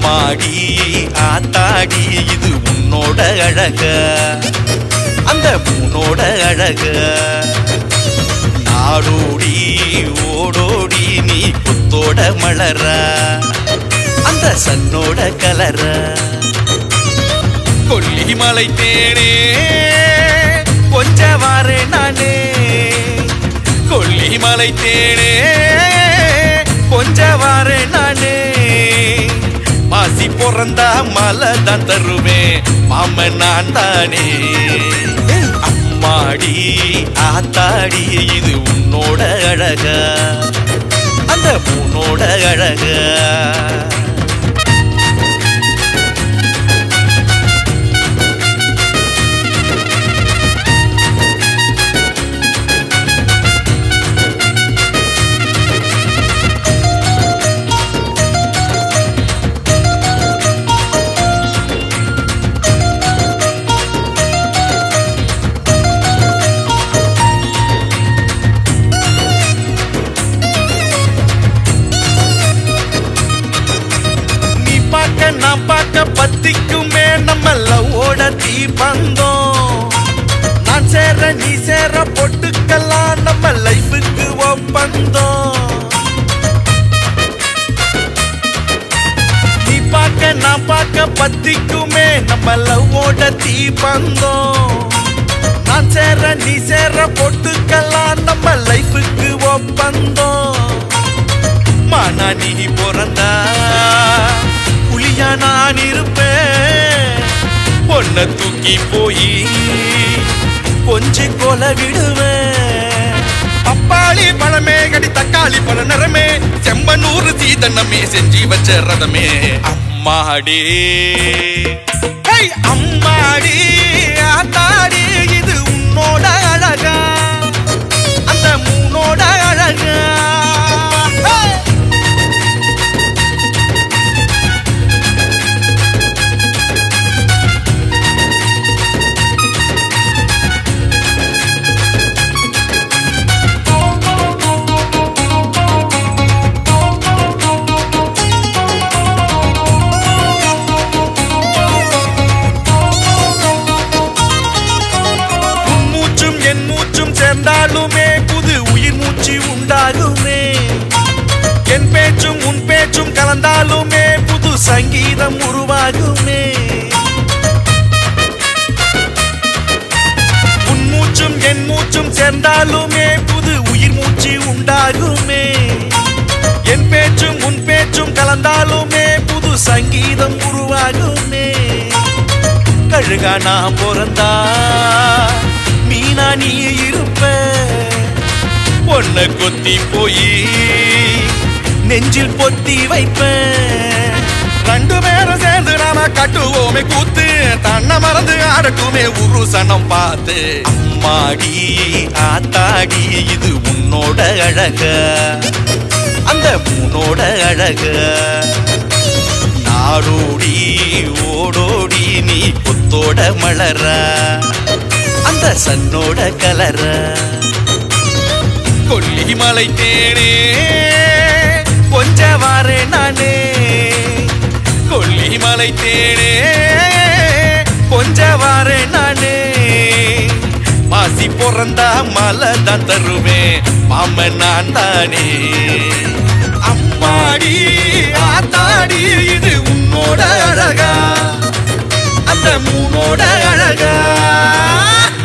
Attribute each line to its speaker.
Speaker 1: அம்மாடி ஆத்தாடி இது உன்னோட அழக அந்த மூனோட அழக நாடோடி ஓடோடி நீ குத்தோட மலர அந்த சன்னோட கலர கொல்லிமலை தேனே கொஞ்ச வாரே நானே கொல்லிமலை தேனே கொஞ்ச வாரே நானே மாசி பிறந்தா மலை தான் தருவேன் மாமன் நான் தானே அம்மாடி ஆத்தாடி இது உன்னோட அழக அந்த மூனோட அழக நீ பார்க்க நான் பார்க்க பத்திக்குமே நம்ம லவ்வோட தீபந்தம் நான் சேர நீ சேர பொட்டுக்கலாம் நம்ம லைஃபுக்கு ஒப்பந்தம் நீ பார்க்க நான் பார்க்க பத்திக்குமே நம்ம லவ்வோட தீபந்தம் நான் சேர நீ சேர பொட்டுக்கலாம் நம்ம லைஃபுக்கு ஒப்பந்தம் மானா நீ பிறந்தா புலியா நான் இருப்பேன் பொண்ண தூக்கி போய் கொஞ்சி கொல விடுவேன் பப்பாளி பழமே கடி தக்காளி பழ நிறமே செம்பனூர் சீதனமே செஞ்சு வச்ச ரதமே அம்மாடி ஹேய், அம்மாடி ஆத்தாடி இது உன்னோட அழகா அந்த மூனோட அழகா ஹே! உன் மூச்சும் என் மூச்சும் சேர்ந்தாலுமே புது உயிர் மூச்சு உண்டாகுமே என் பேச்சும் உன் பேச்சும் கலந்தாலுமே புது சங்கீதம் உருவாகுமே உன் மூச்சும் என் மூச்சும் சேர்ந்தாலுமே புது உயிர் மூச்சு உண்டாகுமே என் பேச்சும் உன் பேச்சும் கலந்தாலுமே புது சங்கீதம் உருவாகுமே கழுகா நான் பிறந்தா மீனா நீ இருப்ப பொண்ண கொத்தி போய் நெஞ்சில் பொத்தி வைப்பேன் ரெண்டு பேரும் சேர்ந்து நாம கட்டுவோமே கூத்து தன்னை மறந்து ஆடட்டுமே உரு சனம் பார்த்து அம்மாடி ஆத்தாடி இது உன்னோட அழக அந்த மூனோட அழக நாடோடி ஓடோடி நீ புத்தோட மலர அந்த சன்னோட கலர கொல்லிமலை தேனே கொஞ்ச வாரே நானே கொல்லிமலை தேனே கொஞ்ச வாரே நானே மாசி பிறந்தா மலை தான் தருவேன் மாமன் நான் தானே அம்மாடி ஆத்தாடி இது உன்னோட அழகா அந்த மூனோட அழகா